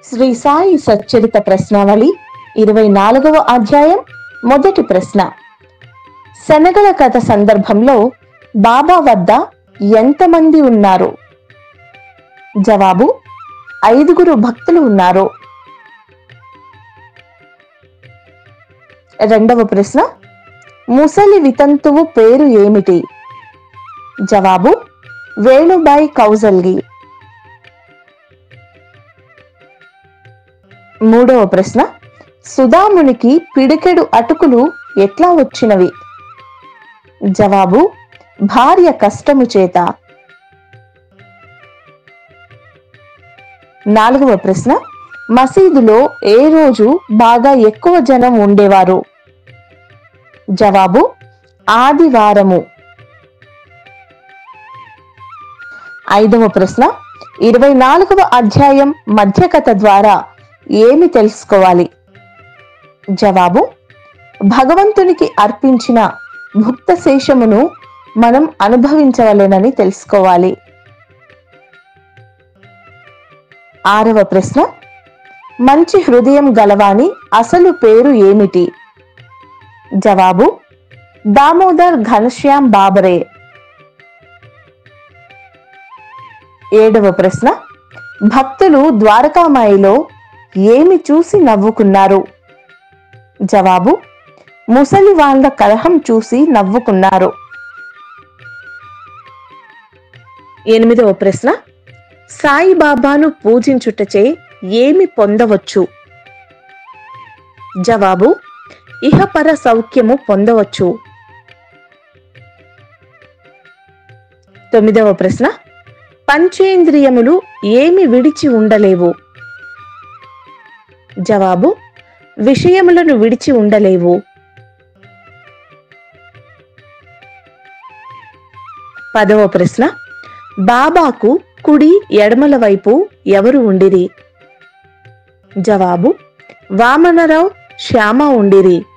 శ్రీ సాయి సచ్చరిత ప్రశ్నావళి ఇరవై నాలుగవ అధ్యాయం మొదటి ప్రశ్న శనగల కథ సందర్భంలో బాబా వద్ద ఎంతమంది ఉన్నారు జవాబు ఐదుగురు భక్తులు ఉన్నారు రెండవ ప్రశ్న ముసలి వితంతువు పేరు ఏమిటి జవాబు వేణుబాయి కౌజల్గి మూడవ ప్రశ్న సుధామునికి పిడికెడు అటుకులు ఎట్లా వచ్చినవి జవాబు భార్య కష్టము చేత నాలుగవ ప్రశ్న మసీదులో ఏ రోజు బాగా ఎక్కువ జనం ఉండేవారు జవాబు ఆదివారము ఐదవ ప్రశ్న ఇరవై నాలుగవ అధ్యాయం మధ్యకథ ద్వారా ఏమి తెలుసుకోవాలి జవాబు భగవంతునికి అర్పించిన భుక్త శేషమును మనం అనుభవించవలెనని తెలుసుకోవాలి ఆరవ ప్రశ్న మంచి హృదయం గలవాని అసలు పేరు ఏమిటి జవాబు దామోదర్ ఘనశ్యాం బాబరే ఏడవ ప్రశ్న భక్తులు ద్వారకామాయిలో ఏమి చూసి నవ్వుకున్నారు జవాబు ముసలి వాళ్ళ కలహం చూసి నవ్వుకున్నారు ఎనిమిదవ ప్రశ్న సాయిబాబాను పూజించుటచే ఏమి పొందవచ్చు జవాబు ఇహపర సౌఖ్యము పొందవచ్చు తొమ్మిదవ ప్రశ్న పంచేంద్రియములు ఏమి విడిచి ఉండలేవు జవాబు విషయములను విడిచి ఉండలేవు పదవ ప్రశ్న బాబాకు కుడి ఎడమల వైపు ఎవరు ఉండిరి జవాబు వామనరావు శ్యామ ఉండిరి